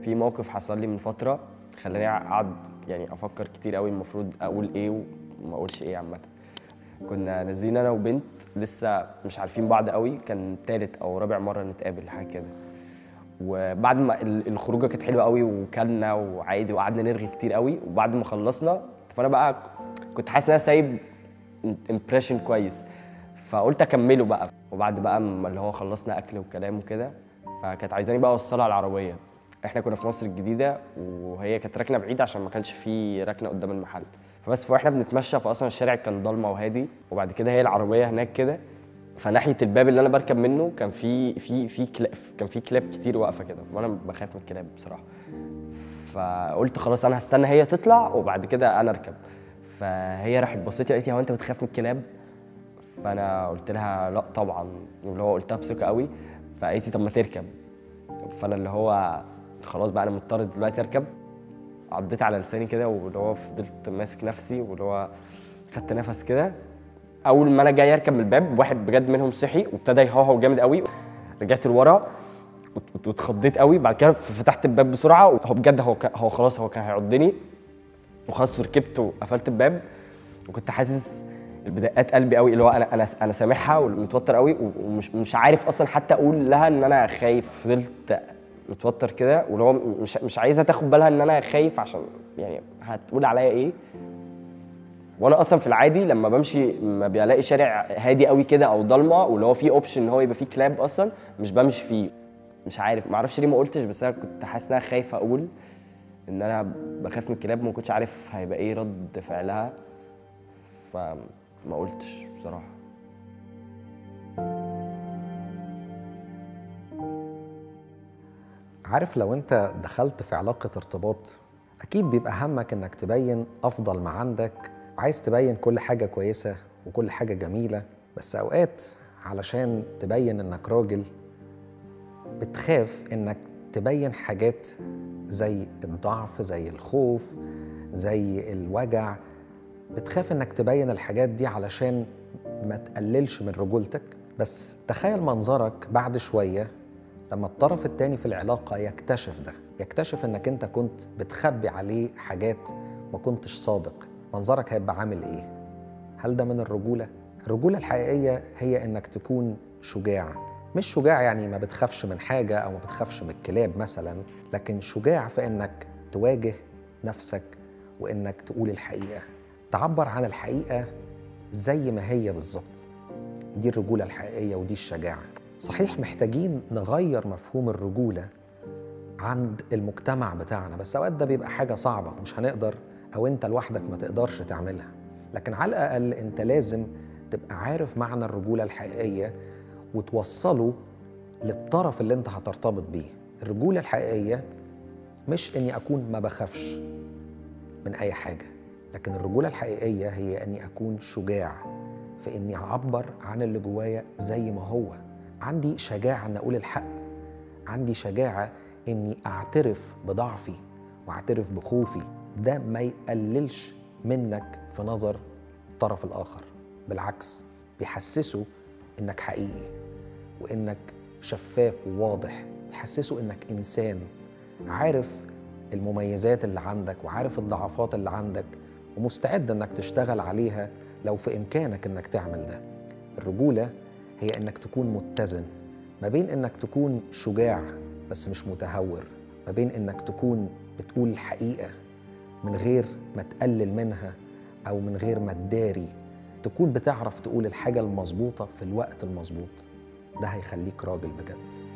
في موقف حصل لي من فتره خلاني اقعد يعني افكر كتير قوي المفروض اقول ايه وما اقولش ايه عامه كنا نازلين انا وبنت لسه مش عارفين بعض قوي كان تالت او رابع مره نتقابل حاجه كده وبعد ما ال- الخروجه كانت حلوه قوي وكلنا وعادي وقعدنا نرغي كتير قوي وبعد ما خلصنا فانا بقى كنت حاسس ان انا سايب امبريشن كويس فقلت اكمله بقى وبعد بقى ما اللي هو خلصنا اكل وكلام وكده فكانت عايزاني بقى اوصلها على العربيه احنا كنا في مصر الجديده وهي كانت راكنه بعيد عشان ما كانش في ركنه قدام المحل فبس فاحنا بنتمشى فاصلا الشارع كان ضلمه وهادي وبعد كده هي العربيه هناك كده فناحيه الباب اللي انا بركب منه كان في في في كلا- كان في كلاب كتير واقفه كده وانا بخاف من الكلاب بصراحه فقلت خلاص انا هستنى هي تطلع وبعد كده انا اركب فهي راحت بصيت لي قالت لي هو انت بتخاف من الكلاب فانا قلت لها لا طبعا واللي هو قلتها بثقه قوي فقالت لي طب ما تركب فانا اللي هو خلاص بقى انا مضطر دلوقتي اركب عضيت على لساني كده واللي هو فضلت ماسك نفسي واللي هو خدت نفس كده اول ما انا جاي اركب من الباب واحد بجد منهم صحي وابتدى يهوهو جامد قوي رجعت لورا وات- واتخضيت قوي بعد كده فتحت الباب بسرعه هو بجد هو كان هو خلاص هو كان هيعضني وخلاص ركبت وقفلت الباب وكنت حاسس بدقات قلبي قوي اللي هو انا انا انا سامعها ومتوتر قوي ومش مش عارف اصلا حتى اقول لها ان انا خايف فضلت متوتر كده واللي هو مش مش عايزه تاخد بالها ان انا خايف عشان يعني هتقول عليا ايه وانا اصلا في العادي لما بمشي ما بلاقي شارع هادي قوي كده او ضلمه واللي هو فيه اوبشن ان هو يبقى فيه كلاب اصلا مش بمشي فيه مش عارف ما اعرفش ليه ما قلتش بس انا كنت حاسس ان انا خايف اقول ان انا بخاف من الكلاب ما كنتش عارف هيبقى ايه رد فعلها فما قلتش بصراحه عارف لو انت دخلت في علاقة ارتباط اكيد بيبقى همك انك تبين افضل ما عندك وعايز تبين كل حاجة كويسة وكل حاجة جميلة بس اوقات علشان تبين انك راجل بتخاف انك تبين حاجات زي الضعف زي الخوف زي الوجع بتخاف انك تبين الحاجات دي علشان ما تقللش من رجولتك بس تخيل منظرك بعد شوية لما الطرف التاني في العلاقة يكتشف ده يكتشف انك انت كنت بتخبي عليه حاجات ما كنتش صادق منظرك هيبقى عامل ايه هل ده من الرجولة؟ الرجولة الحقيقية هي انك تكون شجاع مش شجاع يعني ما بتخافش من حاجة او ما بتخافش من الكلاب مثلا لكن شجاع في انك تواجه نفسك وانك تقول الحقيقة تعبر عن الحقيقة زي ما هي بالظبط دي الرجولة الحقيقية ودي الشجاعة صحيح محتاجين نغير مفهوم الرجولة عند المجتمع بتاعنا بس اوقات ده بيبقى حاجة صعبة مش هنقدر او انت لوحدك ما تقدرش تعملها لكن على الاقل انت لازم تبقى عارف معنى الرجولة الحقيقية وتوصله للطرف اللي انت هترتبط بيه الرجولة الحقيقية مش اني اكون ما بخافش من اي حاجة لكن الرجولة الحقيقية هي اني اكون شجاع في اني اعبر عن اللي جوايا زي ما هو عندي شجاعة ان اقول الحق عندي شجاعة اني اعترف بضعفي واعترف بخوفي ده ما يقللش منك في نظر الطرف الاخر بالعكس بيحسسه انك حقيقي وانك شفاف وواضح بيحسسه انك انسان عارف المميزات اللي عندك وعارف الضعفات اللي عندك ومستعد انك تشتغل عليها لو في امكانك انك تعمل ده الرجوله هي انك تكون متزن ما بين انك تكون شجاع بس مش متهور ما بين انك تكون بتقول الحقيقه من غير ما تقلل منها او من غير ما تداري تكون بتعرف تقول الحاجه المظبوطه في الوقت المظبوط ده هيخليك راجل بجد